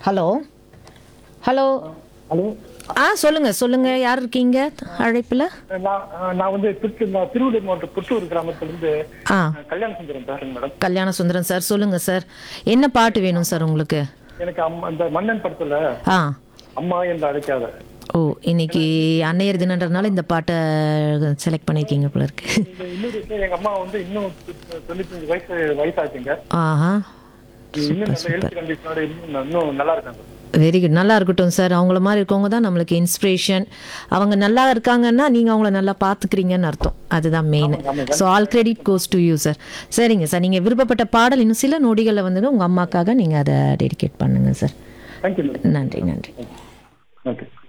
hello hello hello ஆ சொல்லுங்க சொல்லுங்க யார் இருக்கீங்க அழைப்பில் நான் நான் வந்து திருச்சி நான் திருவள்ளூர் மாவட்டம் புத்தூர் கிராமத்திலிருந்து ஆ கல்யாண சுந்தரம் பேசுறேன் மேடம் கல்யாண சுந்தரம் சார் சொல்லுங்க சார் என்ன பாட்டு வேணும் சார் உங்களுக்கு எனக்கு அம்மா இந்த மன்னன் படத்துல ஆ அம்மா என்று அழைக்காத ஓ இன்னைக்கு அன்னையர் தினன்றதுனால இந்த பாட்டை செலக்ட் பண்ணியிருக்கீங்க போல இருக்கு இந்த இன்னொரு விஷயம் எங்க அம்மா வந்து இன்னும் தொண்ணூத்தஞ்சு வயசு வயசாச்சுங்க ஆஹா இன்னும் நல்ல ஹெல்த் கண்டிஷனோட இன்னும் இன்னும் நல்லா இருக்காங்க வெரி குட் நல்லா இருக்கட்டும் சார் அவங்கள மாதிரி இருக்கவங்க தான் நம்மளுக்கு இன்ஸ்பிரேஷன் அவங்க நல்லா இருக்காங்கன்னா நீங்கள் அவங்கள நல்லா பார்த்துக்கிறீங்கன்னு அர்த்தம் அதுதான் main so all credit goes to you sir சரிங்க சார் நீங்கள் விருப்பப்பட்ட பாடல் இன்னும் சில நொடிகளில் வந்து உங்கள் அம்மாக்காக நீங்கள் அதை டெடிகேட் பண்ணுங்கள் சார் தேங்க்யூ மேடம் நன்றி நன்றி ஓகே